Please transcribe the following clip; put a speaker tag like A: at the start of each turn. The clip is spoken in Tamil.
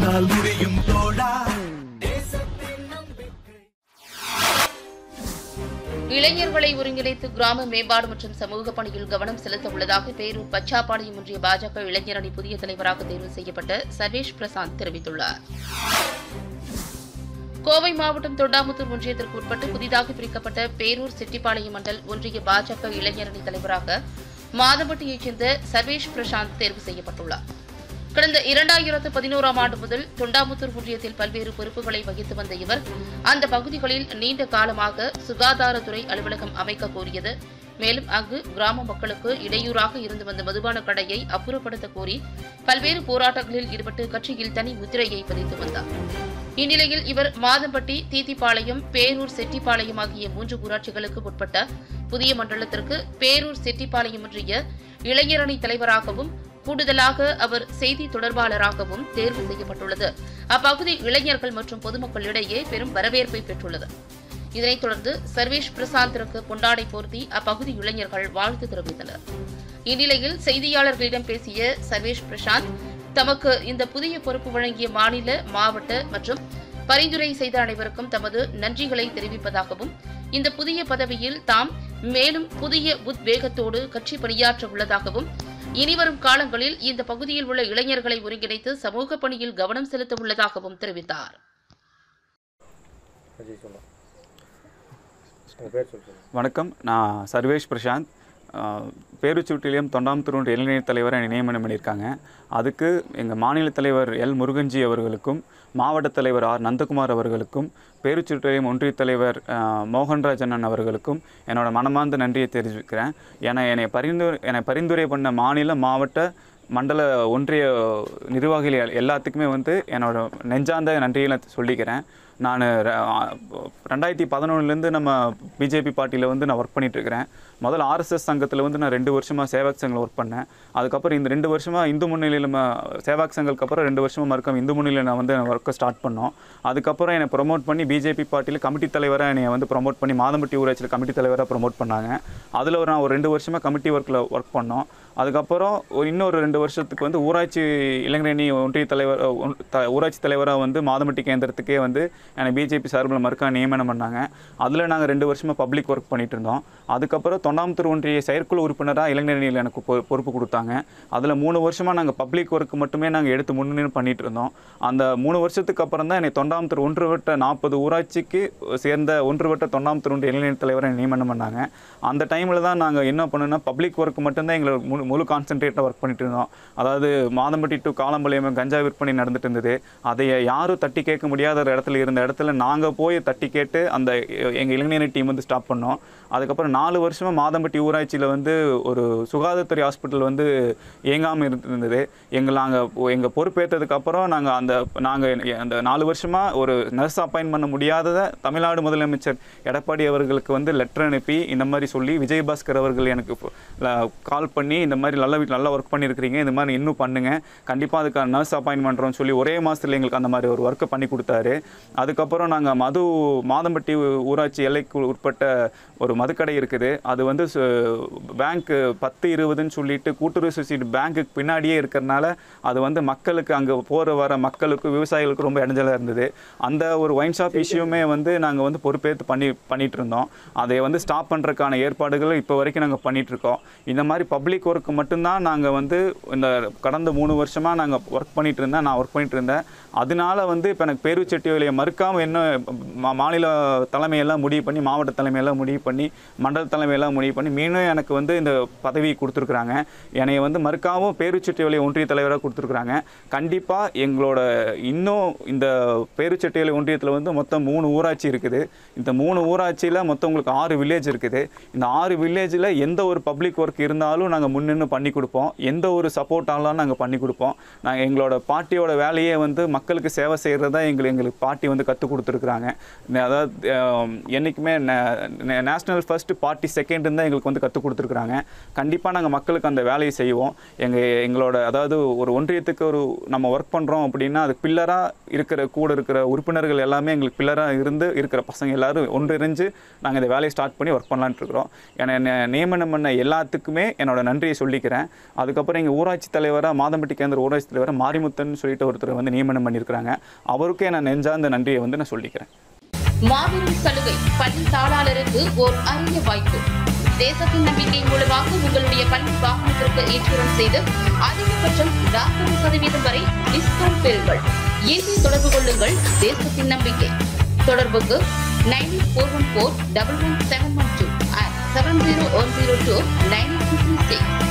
A: உன்னால் முடியும் தோழா
B: இளைஞர்களை ஒருங்கிணைத்து கிராம மேம்பாடு மற்றும் சமூக பணியில் கவனம் செலுத்த உள்ளதாக பேரூர் பச்சாப்பாளையம் ஒன்றிய பாஜக இளைஞரணி புதிய தலைவராக தேர்வு செய்யப்பட்ட சர்வேஷ் பிரசாந்த் தெரிவித்துள்ளார் கோவை மாவட்டம் தொண்டாமுத்தூர் ஒன்றியத்திற்கு உட்பட்டு புதிதாக பிரிக்கப்பட்ட பேரூர் செட்டிப்பாளையம் மண்டல் ஒன்றிய பாஜக இளைஞரணி தலைவராக மாதம்பட்டியைச் சேர்ந்த சர்வேஷ் பிரசாந்த் தேர்வு செய்யப்பட்டுள்ளார் கடந்த இரண்டாயிரத்து பதினோராம் ஆண்டு முதல் தொண்டாமுத்தூர் ஒன்றியத்தில் பல்வேறு பொறுப்புகளை வகித்து வந்த இவர் அந்த பகுதிகளில் நீண்ட காலமாக சுகாதாரத்துறை அலுவலகம் அமைக்க கோரியது மேலும் அங்கு கிராம மக்களுக்கு இடையூறாக இருந்து வந்த மதுபான கடையை அப்புறப்படுத்த கோரி பல்வேறு போராட்டங்களில் ஈடுபட்டு கட்சியில் தனி முத்திரையை பதித்து வந்தார் இந்நிலையில் இவர் மாதம்பட்டி தீத்திப்பாளையம் பேரூர் செட்டிப்பாளையம் ஆகிய மூன்று ஊராட்சிகளுக்கு உட்பட்ட புதிய மண்டலத்திற்கு பேரூர் செட்டிப்பாளையம் ஒன்றிய இளைஞரணி தலைவராகவும் கூடுதலாக அவர் செய்தி தொடர்பாளராகவும் தேர்வு செய்யப்பட்டுள்ளது அப்பகுதி இளைஞர்கள் மற்றும் பொதுமக்களிடையே பெரும் வரவேற்பை பெற்றுள்ளது இதனைத் தொடர்ந்து சர்வேஷ் பிரசாந்திற்கு கொண்டாடை போர்த்தி அப்பகுதி இளைஞர்கள் வாழ்த்து தெரிவித்தனர் இந்நிலையில் செய்தியாளர்களிடம் பேசிய சர்வேஷ் பிரசாந்த் தமக்கு இந்த புதிய பொறுப்பு வழங்கிய மாநில மாவட்ட மற்றும் பரிந்துரை செய்த அனைவருக்கும் தமது நன்றிகளை தெரிவிப்பதாகவும் இந்த புதிய பதவியில் தாம் மேலும் புதிய உத்வேகத்தோடு கட்சி பணியாற்ற உள்ளதாகவும் இனிவரும் காலங்களில் இந்த பகுதியில் உள்ள இளைஞர்களை ஒருங்கிணைத்து சமூக பணியில் கவனம் செலுத்த உள்ளதாகவும் தெரிவித்தார்
C: அஜய் சொல்லலாம் உங்கள் பேர் சொல்லு சொல்லுங்கள்
D: வணக்கம் நான் சர்வேஷ் பிரசாந்த் அஹ், பேருச்சூட்டிலையும் தொண்டாமுத்தூர் இளைஞர் தலைவரை நியமனம் பண்ணியிருக்காங்க அதுக்கு எங்கள் மாநில தலைவர் எல் முருகன்ஜி அவர்களுக்கும் மாவட்ட தலைவர் ஆர் நந்தகுமார் அவர்களுக்கும் பேருச்சூட்டிலையும் ஒன்றிய தலைவர் அஹ், மோகன்ராஜ் அண்ணன் அவர்களுக்கும் என்னோட மனமார்ந்த நன்றியை தெரிவிக்கிறேன் ஏன்னா என்னை பரிந்துரை என்னை பரிந்துரை பண்ண மாநில மாவட்ட மண்டல ஒன்றிய நிர்வாகிகள் எல்- எல்லாத்துக்குமே வந்து என்னோட நெஞ்சார்ந்த நன்றியை நான் சொல்லிக்கிறேன் நான் ரெண்டாயிரத்தி பதினொன்றுலேருந்து நம்ம பிஜேபி பார்ட்டியில் வந்து நான் ஒர்க் பண்ணிகிட்ருக்கிறேன் முதல்ல ஆர்எஸ்எஸ் சங்கத்தில் வந்து நான் ரெண்டு வருஷமாக சேவாக் சங்கில் ஒர்க் பண்ணேன் அதுக்கப்புறம் இந்த ரெண்டு வருஷமாக இந்து முன்னிலையில் நம்ம சேவாக் சங்கலுக்கு அப்புறம் ரெண்டு வருஷமாக மறுக்கம் இந்து முன்னிலையில் நான் வந்து ஒர்க்கை ஸ்டார்ட் பண்ணோம் அதுக்கப்புறம் என்னை ப்ரொமோட் பண்ணி பிஜேபி பார்ட்டியில் கமிட்டி தலைவராக என்னை வந்து ப்ரொமோட் பண்ணி மாதம்பட்டி ஊராட்சியில் கமிட்டி தலைவராக ப்ரொமோட் பண்ணாங்க அதில் ஒரு நான் ஒரு ரெண்டு வருஷமாக கமிட்டி ஒர்க்கில் ஒர்க் பண்ணோம் அதுக்கப்புறம் ஒரு இன்னொரு ரெண்டு வருஷத்துக்கு வந்து ஊராட்சி இளைஞரணி ஒன்றிய தலைவர் ஒன்- த- ஊராட்சி தலைவராக வந்து மாதம்பட்டி கேந்திரத்துக்கே வந்து என்னை பிஜேபி சார்பில் மறுக்கா நியமனம் பண்ணாங்க அதில் நாங்கள் ரெண்டு வருஷமாக பப்ளிக் ஒர்க் பண்ணிட்டு இருந்தோம் அதுக்கப்புறம் தொண்டாமுத்தூர் ஒன்றிய செயற்குழு உறுப்பினராக இளைஞரணியில் எனக்கு பொ- பொறுப்பு கொடுத்தாங்க அதில் மூணு வருஷமாக நாங்கள் பப்ளிக் ஒர்க் மட்டுமே நாங்கள் எடுத்து முன்னின்று பண்ணிட்டு இருந்தோம் அந்த மூணு வருஷத்துக்கு அப்புறம் தான் என்னை தொண்டாமுத்தூர் ஒன்று வட்ட நாற்பது ஊராட்சிக்கு சேர்ந்த ஒன்று வட்ட தொண்டாமுத்தூர் ஒன்றிய இளைஞர் தலைவரை நியமனம் பண்ணாங்க அந்த டைமில் தான் நாங்கள் என்ன பண்ணோம்னா பப்ளிக் ஒர்க் மட்டும்தான் எங்களுக்கு முழு முழு கான்சென்ட்ரேட்டாக ஒர்க் பண்ணிட்டு இருந்தோம் அதாவது மாதம்பட்டி டு காலம்பாளையம் கஞ்சா விற்பனை நடந்துட்டு இருந்தது அதை யாரும் தட்டி கேட்க முடியாத ஒரு இடத்துல இருந்த இடத்துல நாங்கள் போய் தட்டி கேட்டு அந்த எங்கள் இளைஞர் டீம் வந்து ஸ்டாப் பண்ணோம் அதுக்கப்புறம் நாலு வருஷமாக மாதம்பட்டி ஊராட்சியில் வந்து ஒரு சுகாதாரத்துறை ஹாஸ்பிட்டல் வந்து இயங்காமல் இருந்தது எங்கள் நாங்கள் எங்கள் பொறுப்பேற்றதுக்கு அப்புறம் நாங்கள் அந்த நாங்கள் அந்த நாலு வருஷமாக ஒரு நர்ஸ் அப்பாயின் பண்ண முடியாததை தமிழ்நாடு முதலமைச்சர் எடப்பாடி அவர்களுக்கு வந்து லெட்டர் அனுப்பி இந்த மாதிரி சொல்லி விஜயபாஸ்கர் அவர்கள் எனக்கு கால் பண்ணி இந்த மாதிரி நல்ல வீட்டில் நல்லா ஒர்க் பண்ணியிருக்கிறீங்க இந்த மாதிரி இன்னும் பண்ணுங்கள் கண்டிப்பாக அதுக்கான நர்ஸ் அப்பாயின் பண்ணுறோம்னு சொல்லி ஒரே மாதத்தில் எங்களுக்கு அந்த மாதிரி ஒரு ஒர்க்கை பண்ணி கொடுத்தாரு அதுக்கப்புறம் நாங்கள் மது மாதம்பட்டி ஊராட்சி எல்லைக்கு உட்பட்ட ஒரு மதுக்கடை இருக்குது அது வந்து பேங்க் பத்து இருபதுன்னு சொல்லிட்டு கூட்டுறவு சொசைட்டி பேங்க்குக்கு பின்னாடியே இருக்கிறனால அது வந்து மக்களுக்கு அங்கே போகிற வர மக்களுக்கு விவசாயிகளுக்கு ரொம்ப இடைஞ்சலாக இருந்தது அந்த ஒரு ஒயின் ஷாப் இஷ்யூமே வந்து நாங்கள் வந்து பொறுப்பேற்று பண்ணி பண்ணிட்டு இருந்தோம் அதை வந்து ஸ்டாப் பண்ணுறதுக்கான ஏற்பாடுகள் இப்போ வரைக்கும் நாங்கள் பண்ணிட்டு இருக்கோம் இந்த மாதிரி பப்ளிக் ஒர்க் மட்டும்தான் நாங்கள் வந்து இந்த கடந்த மூணு வருஷமாக நாங்கள் ஒர்க் பண்ணிட்டு இருந்தேன் நான் ஒர்க் பண்ணிட்டு இருந்தேன் அதனால வந்து இப்போ எனக்கு பேருச்செட்டியோலையை மறுக்காமல் என்ன மா- மாநில தலைமையெல்லாம் முடிவு பண்ணி மாவட்ட தலைமையெல்லாம் முடிவு பண்ணி மண்டல தலைமையெல்லாம் முடிவு பண்ணி மீண்டும் எனக்கு வந்து இந்த பதவி கொடுத்துருக்குறாங்க என்னை வந்து மறுக்காமல் பேருச்செட்டியோலை ஒன்றிய தலைவராக கொடுத்துருக்குறாங்க கண்டிப்பாக எங்களோட இன்னும் இந்த பேருச்செட்டியோலை ஒன்றியத்தில் வந்து மொத்தம் மூணு ஊராட்சி இருக்குது இந்த மூணு ஊராட்சியில் மொத்தம் உங்களுக்கு ஆறு வில்லேஜ் இருக்குது இந்த ஆறு வில்லேஜில் எந்த ஒரு பப்ளிக் ஒர்க் இருந்தாலும் நாங்கள் முன்னின்று பண்ணி கொடுப்போம் எந்த ஒரு சப்போர்ட் ஆனாலும் நாங்கள் பண்ணி கொடுப்போம் நாங்கள் எங்களோட பார்ட்டியோட வேலையே வந்து மக்களுக்கு சேவை செய்கிறது தான் எங்களுக்கு எங்களுக்கு பார்ட்டி வந்து கற்றுக் கொடுத்துருக்குறாங்க அதாவது அஹ், என்றைக்குமே நேஷ்னல் ஃபர்ஸ்ட் பார்ட்டி செகண்ட்னு தான் எங்களுக்கு வந்து கற்றுக் கொடுத்துருக்குறாங்க கண்டிப்பாக நாங்கள் மக்களுக்கு அந்த வேலையை செய்வோம் எங்கள் எங்களோட அதாவது ஒரு ஒன்றியத்துக்கு ஒரு நம்ம ஒர்க் பண்ணுறோம் அப்படின்னா அது பில்லராக இருக்கிற கூட இருக்கிற உறுப்பினர்கள் எல்லாமே எங்களுக்கு பில்லராக இருந்து இருக்கிற பசங்க எல்லாரும் ஒன்றிணைஞ்சு நாங்கள் இந்த வேலையை ஸ்டார்ட் பண்ணி ஒர்க் பண்ணலான்ட்டு இருக்கிறோம் என்னை என்னை நியமனம் பண்ண எல்லாத்துக்குமே என்னோட நன்றியை சொல்லிக்கிறேன் அதுக்கப்புறம் எங்கள் ஊராட்சி தலைவராக மாதம்பட்டி கேந்திர ஊராட்சி தலைவராக மாரிமுத்தன் சொல்லிட்டு ஒருத்தர் வந்து நியமனம் பண்ணியிருக்கிறாங்க அவருக்கே நான் நெஞ்சார்ந்த நன்றியை வந்து நான் சொல்லிக்கிறேன்
B: மாபெரும் சலுகை பள்ளி தாளாளருக்கு ஓர் அரிய வாய்ப்பு தேசத்தின் நம்பிக்கை மூலமாக உங்களுடைய பள்ளி வாகனத்திற்கு ஏற்றுமதி செய்து அதிகபட்சம் நாற்பது சதவீதம் வரை டிஸ்கவுண்ட் பெறுங்கள் இன்றே தொடர்பு கொள்ளுங்கள் தேசத்தின் நம்பிக்கை தொடர்புக்கு nine four one four double one seven one two seven zero one zero two nine three six